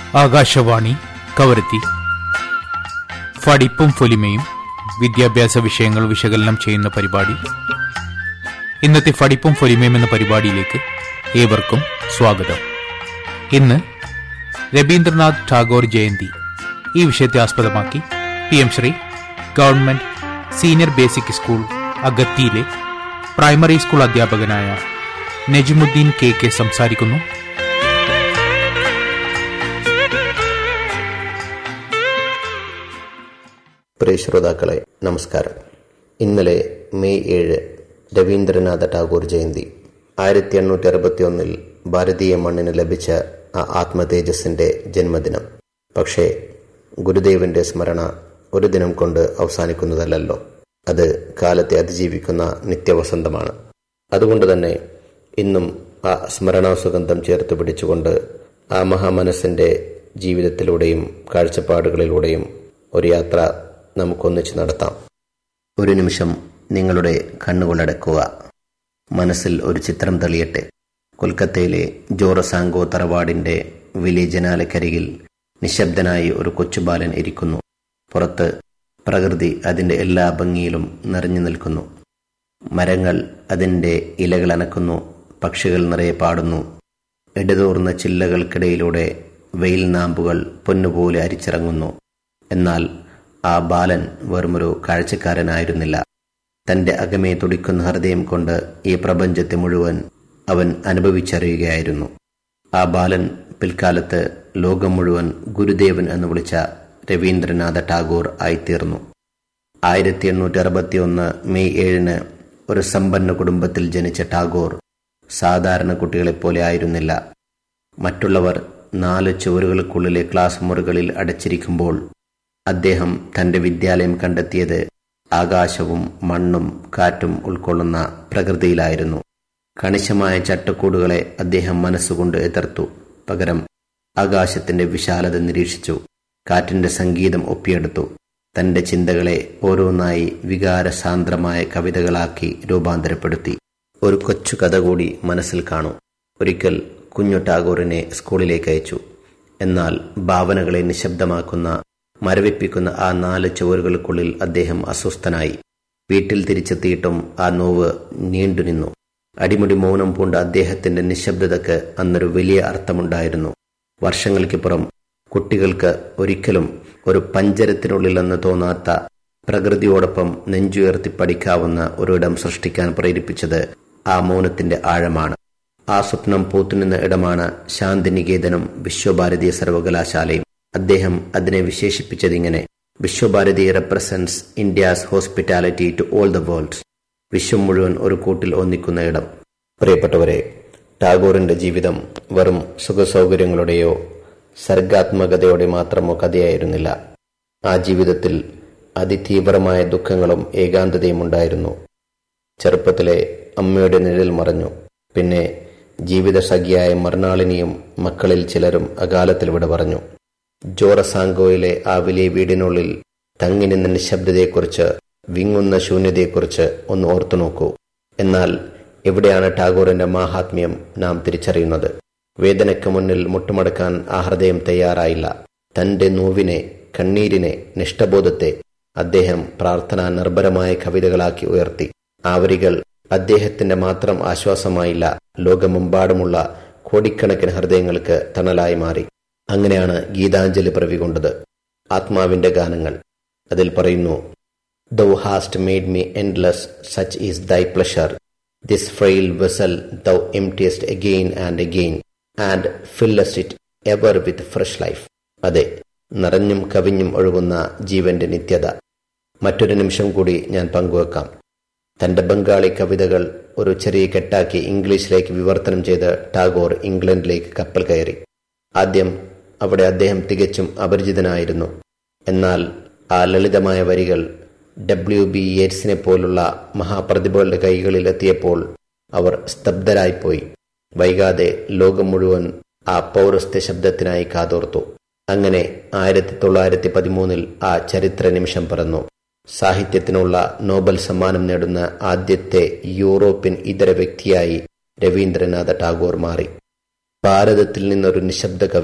ആകാശവാണി കവരത്തി ഫടിപ്പും ഫൊലിമയും വിദ്യാഭ്യാസ വിഷയങ്ങൾ വിശകലനം ചെയ്യുന്ന പരിപാടി ഇന്നത്തെ ഫടിപ്പും ഫൊലിമയും എന്ന പരിപാടിയിലേക്ക് ഏവർക്കും സ്വാഗതം ഇന്ന് രവീന്ദ്രനാഥ് ടാഗോർ ജയന്തി ഈ വിഷയത്തെ ആസ്പദമാക്കി P M Shri government senior basic school അഗത്തിയിലെ പ്രൈമറി സ്കൂൾ അധ്യാപകനായ നജിമുദ്ദീൻ കെ കെ സംസാരിക്കുന്നു പ്രിയ ശ്രോതാക്കളെ നമസ്കാരം ഇന്നലെ മെയ് ഏഴ് രവീന്ദ്രനാഥ ടാഗോർ ജയന്തി ആയിരത്തി എണ്ണൂറ്റി അറുപത്തി ഒന്നിൽ ഭാരതീയ മണ്ണിന് ലഭിച്ച ആ ആത്മതേജസ്സിന്റെ ജന്മദിനം പക്ഷേ ഗുരുദേവന്റെ സ്മരണ ഒരു ദിനം കൊണ്ട് അവസാനിക്കുന്നതല്ലല്ലോ അത് കാലത്തെ അതിജീവിക്കുന്ന നിത്യവസന്തമാണ് അതുകൊണ്ട് തന്നെ ഇന്നും ആ സ്മരണാസുഗന്ധം ചേർത്ത് പിടിച്ചുകൊണ്ട് ആ മഹാമനസ്സിന്റെ ജീവിതത്തിലൂടെയും കാഴ്ചപ്പാടുകളിലൂടെയും ഒരു യാത്ര നമുക്കൊന്നിച്ച് നടത്താം ഒരു നിമിഷം നിങ്ങളുടെ കണ്ണുകളടക്കുക മനസ്സിൽ ഒരു ചിത്രം തെളിയട്ടെ കൊൽക്കത്തയിലെ ജോറസാങ്കോ തറവാടിന്റെ വലിയ ജനാലക്കരികിൽ നിശബ്ദനായി ഒരു കൊച്ചുബാലൻ ഇരിക്കുന്നു പുറത്ത് പ്രകൃതി അതിന്റെ എല്ലാ ഭംഗിയിലും നിറഞ്ഞു നിൽക്കുന്നു മരങ്ങൾ അതിന്റെ ഇലകൾ അനക്കുന്നു പക്ഷികൾ നിറയെ പാടുന്നു ഇടതൂർന്ന ചില്ലകൾക്കിടയിലൂടെ വെയിൽ നാമ്പുകൾ പൊന്നുപോലെ അരിച്ചിറങ്ങുന്നു എന്നാൽ ആ ബാലൻ വെറുമൊരു കാഴ്ചക്കാരനായിരുന്നില്ല തന്റെ അകമേ തുടിക്കുന്ന ഹൃദയം കൊണ്ട് ഈ പ്രപഞ്ചത്തെ മുഴുവൻ അവൻ അനുഭവിച്ചറിയുകയായിരുന്നു ആ ബാലൻ പിൽക്കാലത്ത് ലോകം മുഴുവൻ ഗുരുദേവൻ എന്ന് വിളിച്ച രവീന്ദ്രനാഥ ടാഗോർ ആയിത്തീർന്നു ആയിരത്തി എണ്ണൂറ്റി അറുപത്തി ഒന്ന് മെയ് ഏഴിന് ഒരു സമ്പന്ന കുടുംബത്തിൽ ജനിച്ച ടാഗോർ സാധാരണ കുട്ടികളെപ്പോലെ ആയിരുന്നില്ല മറ്റുള്ളവർ നാല് ചുവരുകൾക്കുള്ളിലെ ക്ലാസ് മുറികളിൽ അടച്ചിരിക്കുമ്പോൾ അദ്ദേഹം തന്റെ വിദ്യാലയം കണ്ടെത്തിയത് ആകാശവും മണ്ണും കാറ്റും ഉൾക്കൊള്ളുന്ന പ്രകൃതിയിലായിരുന്നു കണിശമായ ചട്ടക്കൂടുകളെ അദ്ദേഹം മനസ്സുകൊണ്ട് എതിർത്തു പകരം ആകാശത്തിന്റെ വിശാലത നിരീക്ഷിച്ചു കാറ്റിന്റെ സംഗീതം ഒപ്പിയെടുത്തു തന്റെ ചിന്തകളെ ഓരോന്നായി വികാരസാന്ദ്രമായ കവിതകളാക്കി രൂപാന്തരപ്പെടുത്തി ഒരു കൊച്ചു കഥ കൂടി മനസ്സിൽ കാണൂ ഒരിക്കൽ കുഞ്ഞു ടാഗോറിനെ സ്കൂളിലേക്ക് അയച്ചു എന്നാൽ ഭാവനകളെ നിശബ്ദമാക്കുന്ന മരവിപ്പിക്കുന്ന ആ നാല് ചുവരുകൾക്കുള്ളിൽ അദ്ദേഹം അസ്വസ്ഥനായി വീട്ടിൽ തിരിച്ചെത്തിയിട്ടും ആ നോവ് നീണ്ടുനിന്നു അടിമുടി മൗനം പൂണ്ട അദ്ദേഹത്തിന്റെ നിശബ്ദതയ്ക്ക് അന്നൊരു വലിയ അർത്ഥമുണ്ടായിരുന്നു വർഷങ്ങൾക്കിപ്പുറം കുട്ടികൾക്ക് ഒരിക്കലും ഒരു പഞ്ചരത്തിനുള്ളിലെന്ന് തോന്നാത്ത പ്രകൃതിയോടൊപ്പം നെഞ്ചുയർത്തി പഠിക്കാവുന്ന ഒരിടം സൃഷ്ടിക്കാൻ പ്രേരിപ്പിച്ചത് ആ മൗനത്തിന്റെ ആഴമാണ് ആ സ്വപ്നം പൂത്തുനിന്ന ഇടമാണ് ശാന്തിനികേതനും വിശ്വഭാരതീയ സർവകലാശാലയും അദ്ദേഹം അതിനെ വിശേഷിപ്പിച്ചതിങ്ങനെ Vishwabharati represents India's hospitality to all the world വിശ്വം മുഴുവൻ ഒരു കൂട്ടിൽ ഒന്നിക്കുന്ന ഇടം പ്രിയപ്പെട്ടവരെ ടാഗോറിന്റെ ജീവിതം വെറും സുഖസൗകര്യങ്ങളുടെയോ സർഗാത്മകതയോടെ മാത്രമോ കഥയായിരുന്നില്ല ആ ജീവിതത്തിൽ അതിതീവ്രമായ ദുഃഖങ്ങളും ഏകാന്തതയും ഉണ്ടായിരുന്നു ചെറുപ്പത്തിലെ അമ്മയുടെ നിഴൽ മറഞ്ഞു പിന്നെ ജീവിതസഖിയായ മർണാളിനിയും മക്കളിൽ ചിലരും അകാലത്തിൽ വിട പറഞ്ഞു ജോറസാങ്കോയിലെ ആ വലിയ വീടിനുള്ളിൽ തങ്ങി നിന്ന നിശബ്ദതയെക്കുറിച്ച് വിങ്ങുന്ന ശൂന്യതയെക്കുറിച്ച് ഒന്ന് ഓർത്തു നോക്കൂ എന്നാൽ എവിടെയാണ് ടാഗോറിന്റെ മാഹാത്മ്യം നാം തിരിച്ചറിയുന്നത് വേദനയ്ക്ക് മുന്നിൽ മുട്ടുമടക്കാൻ ആ ഹൃദയം തയ്യാറായില്ല തന്റെ നോവിനെ കണ്ണീരിനെ നിഷ്ഠബോധത്തെ അദ്ദേഹം പ്രാർത്ഥനാ നിർഭരമായ കവിതകളാക്കി ഉയർത്തി ആ വരികൾ അദ്ദേഹത്തിന്റെ മാത്രം ആശ്വാസമായില്ല ലോകമെമ്പാടുമുള്ള കോടിക്കണക്കിന് ഹൃദയങ്ങൾക്ക് തണലായി മാറി അങ്ങനെയാണ് ഗീതാഞ്ജലി പിറവികൊണ്ടത് ആത്മാവിന്റെ ഗാനങ്ങൾ അതിൽ പറയുന്നു thou hast made me endless such is thy pleasure this frail vessel thou emptiest again and again and fillest it ever with fresh life അതെ നിറഞ്ഞും കവിഞ്ഞും ഒഴുകുന്ന ജീവന്റെ നിത്യത മറ്റൊരു നിമിഷം കൂടി ഞാൻ പങ്കുവെക്കാം തന്റെ ബംഗാളി കവിതകൾ ഒരു ചെറിയ കെട്ടാക്കി ഇംഗ്ലീഷിലേക്ക് വിവർത്തനം ചെയ്ത് ടാഗോർ ഇംഗ്ലണ്ടിലേക്ക് കപ്പൽ കയറി ആദ്യം അവിടെ അദ്ദേഹം തികച്ചും അപരിചിതനായിരുന്നു എന്നാൽ ആ ലളിതമായ വരികൾ ഡബ്ല്യു ബി യേറ്റ്സിനെ പോലുള്ള മഹാപ്രതിഭകളുടെ കൈകളിലെത്തിയപ്പോൾ അവർ സ്തബ്ധരായിപ്പോയി വൈകാതെ ലോകം മുഴുവൻ ആ പൗരസ്ത്യ ശബ്ദത്തിനായി കാതോർത്തു അങ്ങനെ ആയിരത്തി തൊള്ളായിരത്തി പതിമൂന്നിൽ ആ ചരിത്ര നിമിഷം പിറന്നു സാഹിത്യത്തിനുള്ള നോബൽ സമ്മാനം നേടുന്ന ആദ്യത്തെ യൂറോപ്യൻ ഇതര വ്യക്തിയായി രവീന്ദ്രനാഥ ടാഗോർ മാറി ഭാരതത്തിൽ നിന്നൊരു നിശബ്ദ കവി